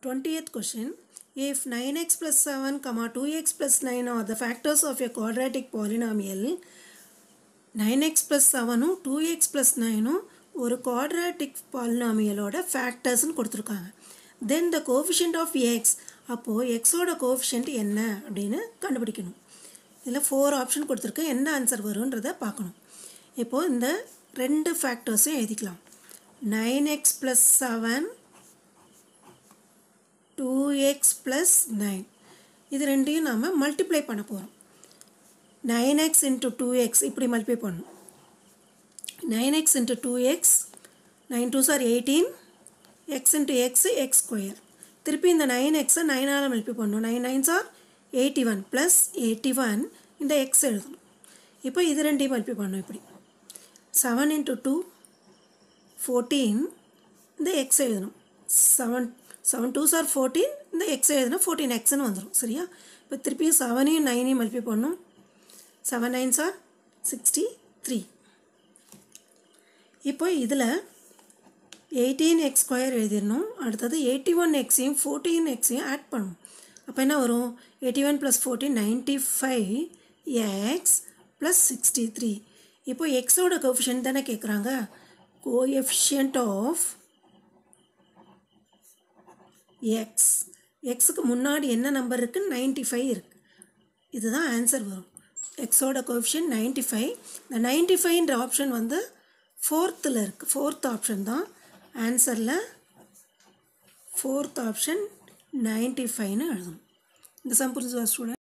20th question if 9x plus 7 comma 2x plus 9 are the factors of a quadratic polynomial 9x plus 7ம் 2x plus 9ம் ஒரு quadratic polynomialோட factorsனு கொடுத்துருக்காங்க then the coefficient of x அப்போது எக்ஸோட coefficient என்ன அப்படின்னு கண்டுபிடிக்கணும் இதில் four option கொடுத்துருக்கு என்ன ஆன்சர் வரும்ன்றதை பார்க்கணும் இப்போது இந்த ரெண்டு ஃபேக்டர்ஸையும் எழுதிக்கலாம் nine x plus seven two x plus nine இது ரெண்டையும் நாம் மல்டிப்ளை பண்ண போகிறோம் nine x into two x இப்படி மல்டிப்ளை பண்ணணும் nine x into two x nine two சார் eighteen x into x x square திருப்பி இந்த நைன் எக்ஸை நைனால் மல்டிப்ளை பண்ணணும் நைன் நைன் சார் eighty one plus eighty one இந்த எக்ஸ் எழுதணும் இப்போ இது ரெண்டையும் மல்டிப்ளை பண்ணணும் இப்படி செவன் இன்ட்டு டூ ஃபோர்டீன் இந்த எக்ஸ் எழுதணும் செவன் செவன் டூ சார் ஃபோர்டீன் இந்த எக்ஸ் எழுதணும் ஃபோர்டீன் எக்ஸ்னு வந்துடும் சரியா இப்போ திருப்பியும் செவனையும் நைனையும் மல்டிப்ளை பண்ணணும் செவன் நைன் சார் சிக்ஸ்டி த்ரீ இப்போ இதில் எயிட்டீன் எக்ஸ் ஸ்கொயர் எழுதிடணும் அடுத்தது எயிட்டி ஒன் எக்ஸையும் ஃபோர்டீன் எக்ஸையும் ஆட் பண்ணணும் அப்போ என்ன வரும் eighty one plus fourteen ninety five x plus sixty three இப்போ எக்ஸோட கோஃபிஷியன்ட் தானே கேட்குறாங்க கோஎஃபிஷியன்ட் ஆஃப் எக்ஸ் எக்ஸுக்கு முன்னாடி என்ன நம்பர் இருக்குது நைன்ட்டி ஃபைவ் இருக்குது இதுதான் ஆன்சர் வரும் எக்ஸோட கோஎஃபிஷியன்ட் நைன்ட்டி ஃபைவ் இந்த நைன்ட்டி ஃபைவ்ன்ற ஆப்ஷன் வந்து ஃபோர்த்தில் இருக்குது ஃபோர்த் ஆப்ஷன் தான் ஆன்சரில் ஃபோர்த் ஆப்ஷன் நைன்ட்டி ஃபைவ்னு எழுதணும் இந்த சம் புரிஞ்சுதா ஸ்டூடெண்ட்